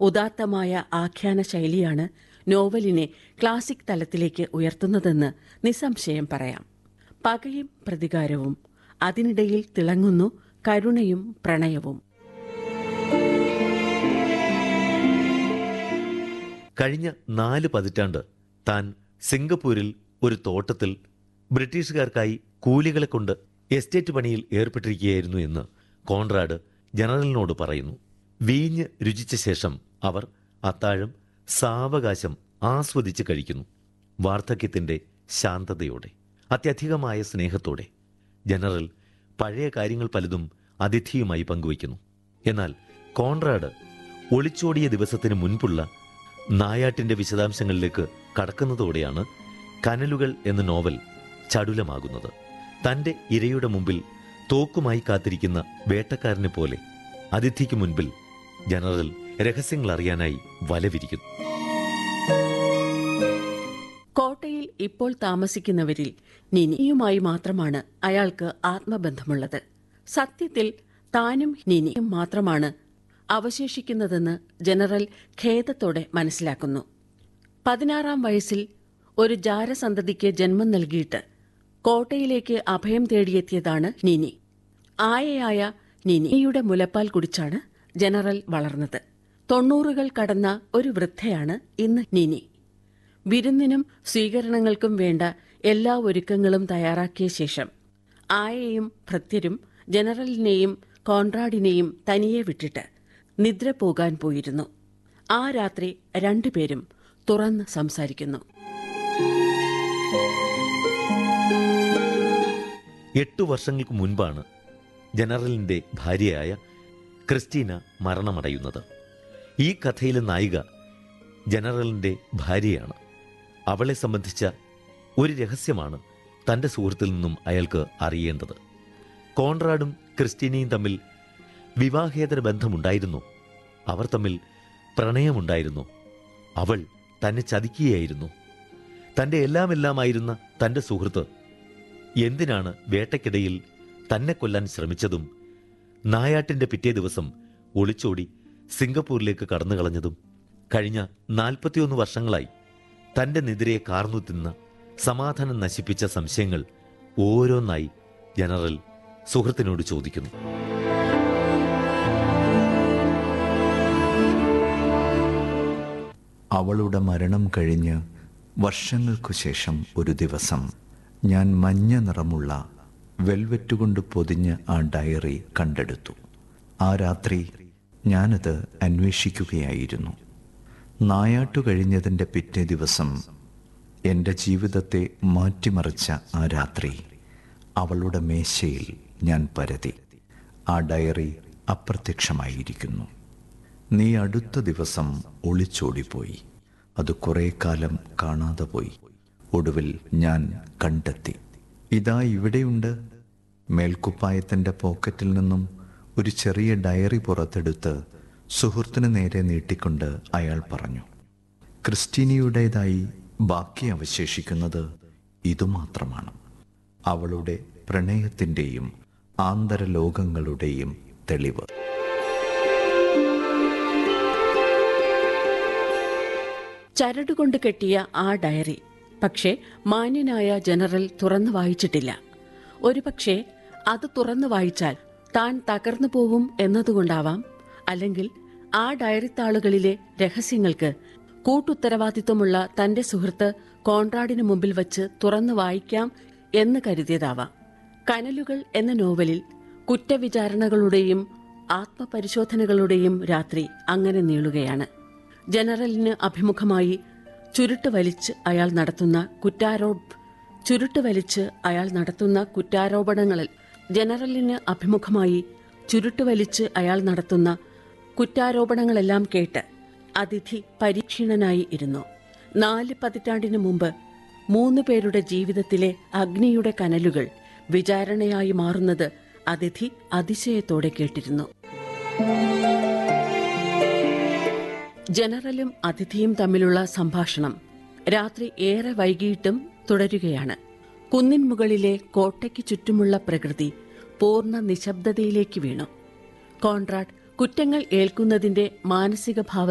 ഉദാത്തമായ ആഖ്യാന ശൈലിയാണ് നോവലിനെ ക്ലാസിക് തലത്തിലേക്ക് ഉയർത്തുന്നതെന്ന് നിസ്സംശയം പറയാം പകയും പ്രതികാരവും അതിനിടയിൽ തിളങ്ങുന്നു കരുണയും പ്രണയവും കഴിഞ്ഞ നാല് പതിറ്റാണ്ട് താൻ സിംഗപ്പൂരിൽ ഒരു തോട്ടത്തിൽ ബ്രിട്ടീഷുകാർക്കായി കൂലികളെ കൊണ്ട് എസ്റ്റേറ്റ് പണിയിൽ ഏർപ്പെട്ടിരിക്കുകയായിരുന്നു എന്ന് കോൺറാഡ് ജനറലിനോട് പറയുന്നു വീഞ്ഞ് രുചിച്ച ശേഷം അവർ അത്താഴം സാവകാശം ആസ്വദിച്ച് കഴിക്കുന്നു വാർദ്ധക്യത്തിന്റെ ശാന്തതയോടെ അത്യധികമായ സ്നേഹത്തോടെ ജനറൽ പഴയ കാര്യങ്ങൾ പലതും അതിഥിയുമായി പങ്കുവയ്ക്കുന്നു എന്നാൽ കോൺറാഡ് ഒളിച്ചോടിയ ദിവസത്തിന് മുൻപുള്ള നായാട്ടിന്റെ വിശദാംശങ്ങളിലേക്ക് കടക്കുന്നതോടെയാണ് കനലുകൾ എന്ന നോവൽ ചടുലമാകുന്നത് തന്റെ ഇരയുടെ മുമ്പിൽ തോക്കുമായി കാത്തിരിക്കുന്ന വേട്ടക്കാരനെ പോലെ അതിഥിക്ക് മുൻപിൽ ജനറൽ രഹസ്യങ്ങൾ അറിയാനായി വലവിരിക്കുന്നു കോട്ടയിൽ ഇപ്പോൾ താമസിക്കുന്നവരിൽ നിനിയുമായി മാത്രമാണ് അയാൾക്ക് ആത്മബന്ധമുള്ളത് സത്യത്തിൽ താനും നിനിയും മാത്രമാണ് അവശേഷിക്കുന്നതെന്ന് ജനറൽ ഖേദത്തോടെ മനസ്സിലാക്കുന്നു പതിനാറാം വയസ്സിൽ ഒരു ജാരസന്തതിക്ക് ജന്മം നൽകിയിട്ട് കോട്ടയിലേക്ക് അഭയം തേടിയെത്തിയതാണ് നിനി ആയയായ നിനിയുടെ മുലപ്പാൽ കുടിച്ചാണ് ജനറൽ വളർന്നത് തൊണ്ണൂറുകൾ കടന്ന ഒരു വൃദ്ധയാണ് ഇന്ന് നിനി വിരുന്നിനും സ്വീകരണങ്ങൾക്കും വേണ്ട എല്ലാ ഒരുക്കങ്ങളും തയ്യാറാക്കിയ ശേഷം ആയയും ഭൃത്യരും ജനറലിനെയും കോൺറാഡിനെയും തനിയെ വിട്ടിട്ട് നിദ്ര പോകാൻ പോയിരുന്നു ആ രാത്രി രണ്ടുപേരും തുറന്ന് സംസാരിക്കുന്നു എട്ടു വർഷങ്ങൾക്ക് മുൻപാണ് ജനറലിന്റെ ഭാര്യയായ ക്രിസ്റ്റീന മരണമടയുന്നത് ഈ കഥയിലെ നായിക ജനറലിന്റെ ഭാര്യയാണ് അവളെ സംബന്ധിച്ച ഒരു രഹസ്യമാണ് തന്റെ സുഹൃത്തിൽ നിന്നും അയാൾക്ക് അറിയേണ്ടത് കോൺറാഡും ക്രിസ്റ്റീനയും തമ്മിൽ വിവാഹേതര ബന്ധമുണ്ടായിരുന്നു അവർ തമ്മിൽ പ്രണയമുണ്ടായിരുന്നു അവൾ തന്നെ ചതിക്കുകയായിരുന്നു തന്റെ എല്ലാമെല്ലാമായിരുന്ന തന്റെ സുഹൃത്ത് എന്തിനാണ് വേട്ടയ്ക്കിടയിൽ തന്നെ കൊല്ലാൻ ശ്രമിച്ചതും നായാട്ടിന്റെ പിറ്റേ ദിവസം ഒളിച്ചോടി സിംഗപ്പൂരിലേക്ക് കടന്നു കളഞ്ഞതും കഴിഞ്ഞ നാൽപ്പത്തിയൊന്ന് വർഷങ്ങളായി തന്റെ നിതിരെ കാർന്നു തിന്ന സമാധാനം നശിപ്പിച്ച സംശയങ്ങൾ ഓരോന്നായി ജനറൽ സുഹൃത്തിനോട് ചോദിക്കുന്നു അവളുടെ മരണം കഴിഞ്ഞ് വർഷങ്ങൾക്കു ശേഷം ഒരു ദിവസം ഞാൻ മഞ്ഞ നിറമുള്ള വെൽവെറ്റ് കൊണ്ട് പൊതിഞ്ഞ് ആ ഡയറി കണ്ടെടുത്തു ആ രാത്രി ഞാനത് അന്വേഷിക്കുകയായിരുന്നു നായാട്ടു കഴിഞ്ഞതിൻ്റെ പിറ്റേ ദിവസം എൻ്റെ ജീവിതത്തെ മാറ്റിമറിച്ച ആ രാത്രി അവളുടെ മേശയിൽ ഞാൻ പരതി ആ ഡയറി അപ്രത്യക്ഷമായിരിക്കുന്നു നീ അടുത്ത ദിവസം ഒളിച്ചോടിപ്പോയി അത് കുറെ കാലം കാണാതെ പോയി ഒടുവിൽ ഞാൻ കണ്ടെത്തി ഇതാ ഇവിടെയുണ്ട് മേൽക്കുപ്പായത്തിൻ്റെ പോക്കറ്റിൽ നിന്നും ഒരു ചെറിയ ഡയറി പുറത്തെടുത്ത് സുഹൃത്തിന് നേരെ നീട്ടിക്കൊണ്ട് അയാൾ പറഞ്ഞു ക്രിസ്റ്റീനിയുടേതായി ബാക്കി അവശേഷിക്കുന്നത് ഇതുമാത്രമാണ് അവളുടെ പ്രണയത്തിൻ്റെയും ആന്തരലോകങ്ങളുടെയും തെളിവ് ചരടുകൊണ്ട് കെട്ടിയ ആ ഡയറി പക്ഷേ മാന്യനായ ജനറൽ തുറന്നു വായിച്ചിട്ടില്ല ഒരുപക്ഷെ അത് തുറന്നു വായിച്ചാൽ താൻ തകർന്നു പോവും എന്നതുകൊണ്ടാവാം അല്ലെങ്കിൽ ആ ഡയറിത്താളുകളിലെ രഹസ്യങ്ങൾക്ക് കൂട്ടുത്തരവാദിത്വമുള്ള തന്റെ സുഹൃത്ത് കോൺറാഡിന് മുമ്പിൽ വച്ച് തുറന്നു വായിക്കാം എന്ന് കരുതിയതാവാം കനലുകൾ എന്ന നോവലിൽ കുറ്റവിചാരണകളുടെയും ആത്മപരിശോധനകളുടെയും രാത്രി അങ്ങനെ നീളുകയാണ് ജനറലിന് അഭിമുഖമായി ചുരുട്ട് വലിച്ച് അയാൾ നടത്തുന്ന കുറ്റാരോ ചുരുട്ട് വലിച്ച് അയാൾ നടത്തുന്ന കുറ്റാരോപണങ്ങളിൽ ജനറലിന് അഭിമുഖമായി ചുരുട്ട് വലിച്ച് അയാൾ നടത്തുന്ന കുറ്റാരോപണങ്ങളെല്ലാം കേട്ട് അതിഥി പരീക്ഷീണനായി ഇരുന്നു നാല് പതിറ്റാണ്ടിനു മുമ്പ് മൂന്ന് പേരുടെ ജീവിതത്തിലെ അഗ്നിയുടെ കനലുകൾ വിചാരണയായി മാറുന്നത് അതിഥി അതിശയത്തോടെ കേട്ടിരുന്നു ജനറലും അതിഥിയും തമ്മിലുള്ള സംഭാഷണം രാത്രി ഏറെ വൈകിയിട്ടും തുടരുകയാണ് കുന്നിൻ മുകളിലെ കോട്ടയ്ക്ക് ചുറ്റുമുള്ള പ്രകൃതി പൂർണ്ണ നിശബ്ദതയിലേക്ക് വീണു കോൺറാഡ് കുറ്റങ്ങൾ ഏൽക്കുന്നതിന്റെ മാനസിക ഭാവ